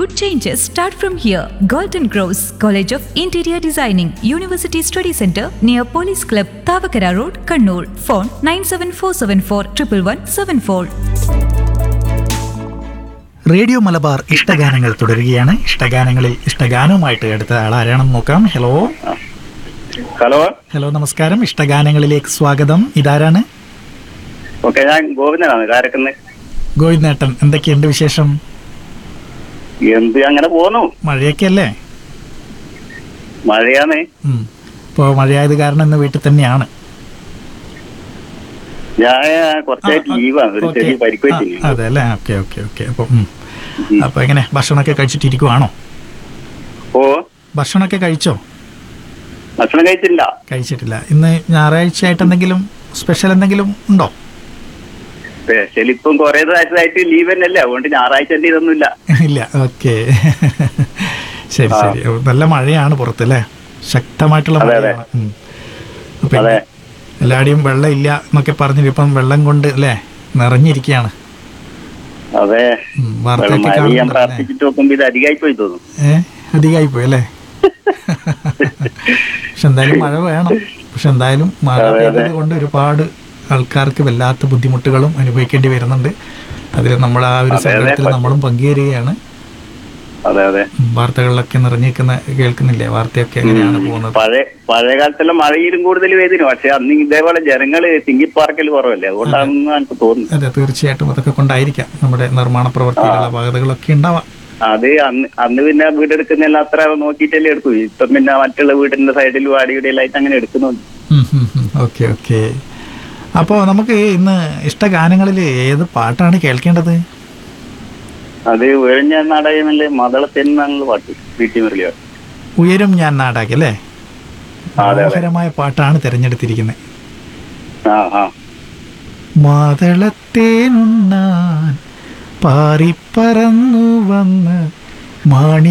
Good changes start from here. Golden Grows College of Interior Designing, University Study Center near Police Club, Tavakara Road, Kannur. Phone 97474 11174. Radio Malabar ഇഷ്ടഗാനങ്ങൾ തുടരുകയാണ് ഇഷ്ടഗാനങ്ങളിൽ ഇഷ്ടഗാനവുമായിട്ട് അടുത്ത ആൾ ആരാണെന്ന് നോക്കാം hello hello hello നമസ്കാരം ഇഷ്ടഗാനങ്ങളിലേക്ക് സ്വാഗതം ഇതാരാണ് okay ഞാൻ ഗോവിന്ദനാണ് കാരക്കുന്ന് ഗോവിന്ദേട്ടൻ എന്തൊക്കെയുണ്ട് വിശേഷം എന്ത് അങ്ങനെ പോന്നു മഴയൊക്കെ അല്ലേ മഴയാണ് ഉം. ഇപ്പോ മഴയായത് കാരണം ഇന്ന് വീട്ടിൽ തന്നെയാണ് ഞാൻ കുറച്ചായിട്ട് ലീവാണ് ഒരു ഓക്കേ. ചെറിയ പരിക്ക് ആ, പറ്റിന് അതെ അല്ലേ ഓക്കെ ഓക്കെ ഓക്കെ അപ്പൊ ഉം. അപ്പൊ എങ്ങനെ ഭക്ഷണമൊക്കെ കഴിച്ചിട്ടിരിക്കുവാണോ ഓ ഭക്ഷണമൊക്കെ കഴിച്ചോ ഭക്ഷണം കഴിച്ചില്ല കഴിച്ചിട്ടില്ല ഇന്ന് ഞായറാഴ്ച ആയിട്ട് എന്തെങ്കിലും സ്പെഷ്യൽ എന്തെങ്കിലും ഉണ്ടോ സ്പെഷ്യൽ ഇപ്പം കുറെ ദിവസമായിട്ട് ലീവ് തന്നെയല്ലേ അതുകൊണ്ട് ഞായറാഴ്ച തന്നെ ഇതൊന്നുമില്ല ഇല്ല ഓക്കെ ശരി ആ. ശരി നല്ല മഴയാണ് പുറത്ത് അല്ലേ ശക്തമായിട്ടുള്ള അതെ, അതെ. മഴയാണ് ഉം. അപ്പൊ അതെ. എല്ലാടിയും വെള്ളം ഇല്ല എന്നൊക്കെ പറഞ്ഞിട്ട് ഇപ്പം വെള്ളം കൊണ്ട് അല്ലേ നിറഞ്ഞിരിക്കുകയാണ് അതെ ഉം, വാർത്തയൊക്കെ മഴ ഞാൻ കാണുന്നുണ്ടല്ലേ? പ്രാർത്ഥിച്ചിട്ട് നോക്കുമ്പോ ഇത് അധികമായി പോയി തോന്നുന്നു ഏ അധികമായി പോയി അല്ലേ പക്ഷെ എന്തായാലും മഴ വേണം പക്ഷെ എന്തായാലും മഴ അതെ, അതെ. പെയ്തത് കൊണ്ട് ഒരുപാട് ആൾക്കാർക്ക് വല്ലാത്ത ബുദ്ധിമുട്ടുകളും അനുഭവിക്കേണ്ടി വരുന്നുണ്ട് അതിൽ നമ്മൾ ആ ഒരു അതെ, അതെ. സങ്കടത്തിൽ നമ്മളും പങ്കുചേരുകയാണ് അതെ അതെ ഉം, വാർത്തകളിലൊക്കെ നിറഞ്ഞിരിക്കുന്ന കേൾക്കുന്നില്ലേ വാർത്തയൊക്കെ എങ്ങനെയാണ് പോകുന്നത് പഴയ പഴയ കാലത്തെല്ലാം മഴയിലും കൂടുതൽ വേദിന് പക്ഷെ അന്ന് ഇതേപോലെ ജനങ്ങള് തിങ്ങിപ്പാർക്കൽ കുറവല്ലേ അതുകൊണ്ടാണെന്ന് എനിക്ക് തോന്നുന്നു അതെ തീർച്ചയായിട്ടും അതൊക്കെ കൊണ്ടായിരിക്കാം നമ്മുടെ നിർമ്മാണ പ്രവർത്തിയിലുള്ള അപാകതകളൊക്കെ ഉണ്ടാവാം അത് അന്ന് അന്ന് പിന്നെ വീടെടുക്കുന്നതെല്ലാം അത്ര നോക്കിയിട്ടല്ലേ എടുക്കൂ ഇപ്പം പിന്നെ മറ്റുള്ള വീടിന്റെ സൈഡിലും അടിയുടെയെല്ലാം ആയിട്ട് അങ്ങനെ എടുക്കുന്നുണ്ട് ഓക്കെ ഓക്കെ അപ്പോൾ നമുക്ക് ഇന്ന് ഇഷ്ട ഗാനങ്ങളിൽ ഏത് പാട്ടാണ് കേൾക്കേണ്ടത് അത് വിഴിഞ്ഞ നാടകമെന്നല്ലേ മദളത്തെന്നുള്ള പാട്ട് വീട്ടിൽ മുരളിയോ ഉയരും ഞാൻ നാടാക്കി അല്ലേ അതെ, അതെ. മനോഹരമായ പാട്ടാണ് തിരഞ്ഞെടുത്തിരിക്കുന്നത് ആ ആ മാതളത്തേനുണ്ണാൻ പാറിപ്പറന്നു വന്ന് മാണി